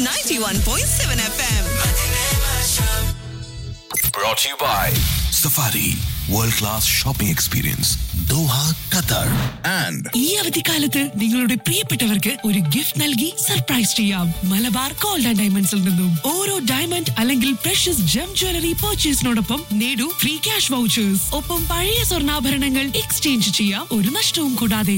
91.7 FM. Brought to you by Safari World Class Shopping Experience Doha, Qatar and ഈ അവധിക്കാലത്ത് നിങ്ങളുടെ പ്രിയപ്പെട്ടവർക്ക് ഒരു ഗിഫ്റ്റ് നൽകി സർപ്രൈസ് ചെയ്യാം മലബാർ ഗോൾഡ് ആൻഡ് ഡയമണ്ട്സിൽ നിന്നും ഓരോ ഡയമണ്ട് അല്ലെങ്കിൽ പ്രഷ്യസ് ജം ജ്വല്ലറി പർച്ചേസിനോടൊപ്പം നേടൂ ഫ്രീ ക്യാഷ് വൗച്ചേഴ്സ് ഒപ്പം പഴയ സ്വർണ്ണാഭരണങ്ങൾ എക്സ്ചേഞ്ച് ചെയ്യാം ഒരു നഷ്ടവും കൂടാതെ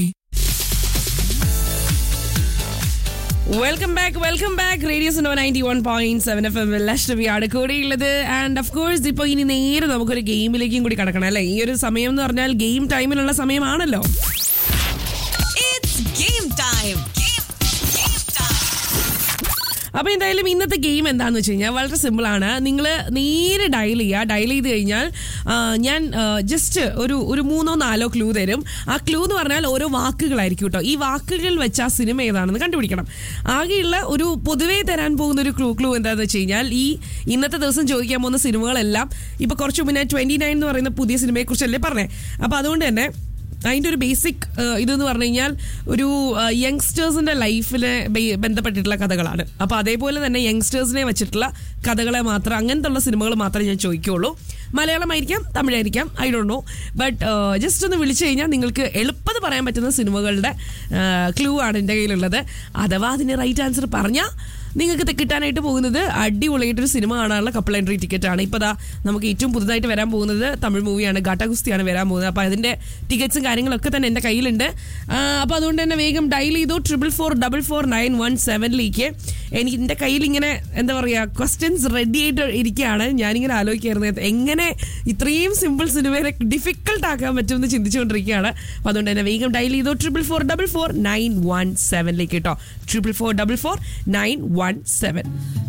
welcome back welcome back radio സിനോ ninety one point seven F M ലക്ഷ്മിയാണ് കൂടെയുള്ളത് ആൻഡ് ഓഫ് കോഴ്സ് ഇപ്പോൾ ഇനി നേരെ നമുക്കൊരു ഗെയിമിലേക്കും കൂടി കടക്കണം അല്ലേ ഈ ഒരു സമയം എന്ന് പറഞ്ഞാൽ ഗെയിം ടൈമിലുള്ള സമയമാണല്ലോ It's game time. Game, game time. അപ്പൊ എന്തായാലും ഇന്നത്തെ ഗെയിം എന്താന്ന് വെച്ച് കഴിഞ്ഞാൽ വളരെ സിമ്പിൾ ആണ് നിങ്ങൾ നേരെ ഡയൽ ചെയ്യുക ഡയൽ ചെയ്ത് കഴിഞ്ഞാൽ ആ, ഞാൻ ജസ്റ്റ് ഒരു ഒരു മൂന്നോ നാലോ ക്ലൂ തരും ആ ക്ലൂ എന്ന് പറഞ്ഞാൽ ഓരോ വാക്കുകളായിരിക്കും കേട്ടോ ഈ വാക്കുകൾ വെച്ച് ആ സിനിമ ഏതാണെന്ന് കണ്ടുപിടിക്കണം ആകെയുള്ള ഒരു പൊതുവേ തരാൻ പോകുന്ന ഒരു ക്ലൂ ക്ലൂ എന്താണെന്ന് വെച്ച് കഴിഞ്ഞാൽ ഈ ഇന്നത്തെ ദിവസം ചോദിക്കാൻ പോകുന്ന സിനിമകളെല്ലാം ഇപ്പൊ കുറച്ച് മുന്നേ ട്വന്റി നയൻ എന്ന് പറയുന്ന പുതിയ സിനിമയെ കുറിച്ചല്ലേ പറഞ്ഞേ അപ്പൊ അതുകൊണ്ട് തന്നെ അതിൻ്റെ ഒരു ബേസിക് ഇതെന്ന് പറഞ്ഞു കഴിഞ്ഞാൽ ഒരു യങ്സ്റ്റേഴ്സിന്റെ ലൈഫിലെ ബന്ധപ്പെട്ടിട്ടുള്ള കഥകളാണ് അപ്പോൾ അതേപോലെ തന്നെ യങ്സ്റ്റേഴ്സിനെ വെച്ചിട്ടുള്ള കഥകളെ മാത്രം അങ്ങനത്തെ സിനിമകൾ മാത്രമേ ഞാൻ ചോദിക്കുകയുള്ളൂ മലയാളമായിരിക്കാം തമിഴായിരിക്കാം I don't know but just ഒന്ന് വിളിച്ചു കഴിഞ്ഞാൽ നിങ്ങൾക്ക് എളുപ്പത്തിൽ പറയാൻ പറ്റുന്ന സിനിമകളുടെ ക്ലൂ ആണ് എൻ്റെ കയ്യിലുള്ളത് അഥവാ അതിന് റൈറ്റ് ആൻസർ പറഞ്ഞാൽ നിങ്ങൾക്ക് ത- കിട്ടാനായിട്ട് പോകുന്നത് അടിപൊളിയായിട്ടൊരു സിനിമ കാണാനുള്ള കപ്പിൾ എൻട്രി ടിക്കറ്റ് ആണ് ഇപ്പോൾ ദാ നമുക്ക് ഏറ്റവും പുതുതായിട്ട് വരാൻ പോകുന്നത് തമിഴ് മൂവിയാണ് ഗാട്ടാഗുസ്തിയാണ് വരാൻ പോകുന്നത് അപ്പോൾ അതിൻ്റെ ടിക്കറ്റ്സും കാര്യങ്ങളൊക്കെ തന്നെ എൻ്റെ കയ്യിലുണ്ട് അപ്പോൾ അതുകൊണ്ട് തന്നെ വേഗം ഡയൽ ചെയ്തു triple four double four nine one സെവനിലേക്ക് എനിക്ക് എൻ്റെ കയ്യിൽ ഇങ്ങനെ എന്താ പറയുക ക്വസ്റ്റ്യൻസ് റെഡി ആയിട്ട് ഇരിക്കുകയാണ് ഞാനിങ്ങനെ ആലോചിക്കായിരുന്നു എങ്ങനെ ഇത്രയും സിമ്പിൾ സിനിമയെ ഡിഫിക്കൽട്ട് ആക്കാൻ പറ്റുമെന്ന് ചിന്തിച്ചുകൊണ്ടിരിക്കുകയാണ് അപ്പോൾ അതുകൊണ്ട് തന്നെ വേഗം ഡയൽ ചെയ്തു triple four double four nine one സെവനിലേക്ക് കേട്ടോ triple four double four nine one seven